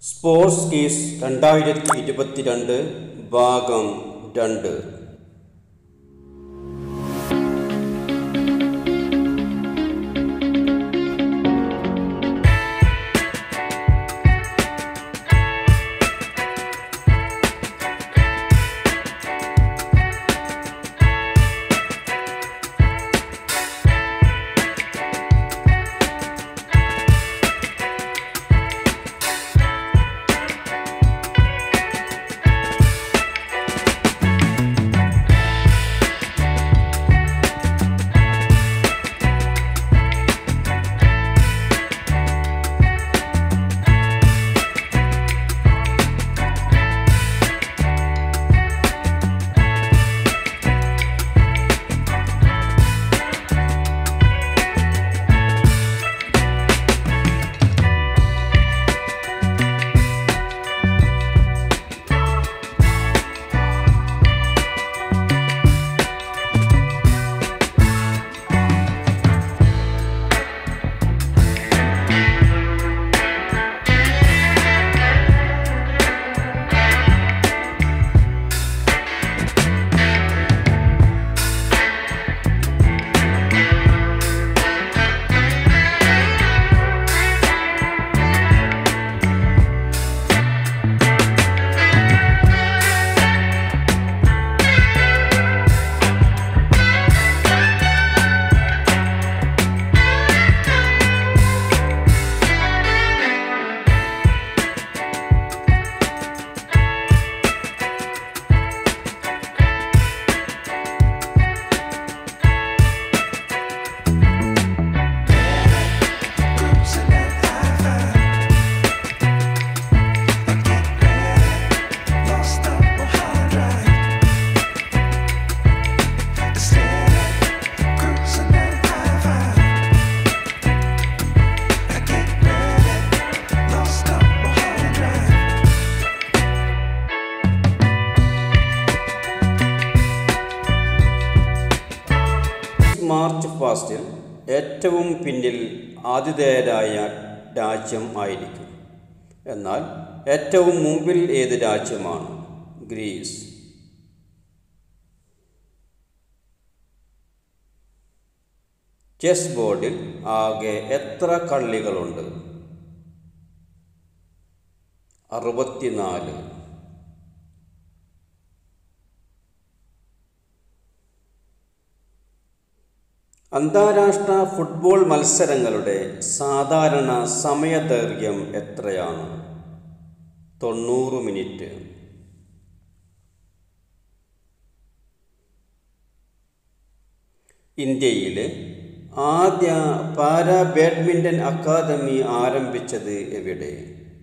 sports keys രണ്ടായിരത്തി ഇരുപത്തിരണ്ട് ഭാഗം രണ്ട് മാർച്ച് ഫാസ്റ്റിൽ ഏറ്റവും പിന്നിൽ ആതിഥേയരായ രാജ്യം ആയിരിക്കും എന്നാൽ ഏറ്റവും മുമ്പിൽ ഏത് രാജ്യമാണ് ഗ്രീസ് ചെസ് ബോർഡിൽ ആകെ എത്ര കള്ളികളുണ്ട് അറുപത്തിനാല് അന്താരാഷ്ട്ര ഫുട്ബോൾ മത്സരങ്ങളുടെ സാധാരണ സമയദൈർഘ്യം എത്രയാണ് തൊണ്ണൂറ് മിനിറ്റ് ഇന്ത്യയിലെ ആദ്യ പാരാ ബാഡ്മിൻ്റൺ അക്കാദമി ആരംഭിച്ചത് എവിടെ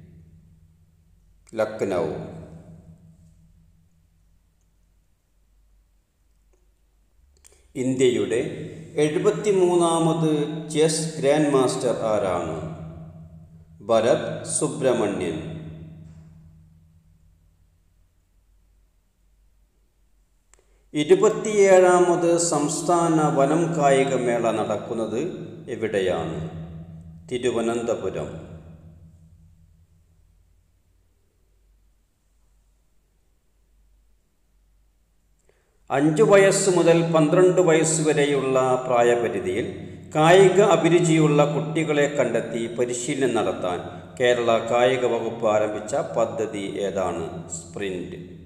ലക്നൗ ഇന്ത്യയുടെ എഴുപത്തി മൂന്നാമത് ചെസ് ഗ്രാൻഡ് മാസ്റ്റർ ആരാണ് ഭരത് സുബ്രഹ്മണ്യൻ ഇരുപത്തിയേഴാമത് സംസ്ഥാന വനം കായികമേള നടക്കുന്നത് എവിടെയാണ് തിരുവനന്തപുരം അഞ്ചു വയസ്സ് മുതൽ പന്ത്രണ്ട് വയസ്സ് വരെയുള്ള പ്രായപരിധിയിൽ കായിക അഭിരുചിയുള്ള കുട്ടികളെ കണ്ടെത്തി പരിശീലനം നടത്താൻ കേരള കായിക വകുപ്പ് ആരംഭിച്ച പദ്ധതി ഏതാണ് സ്പ്രിൻറ്റ്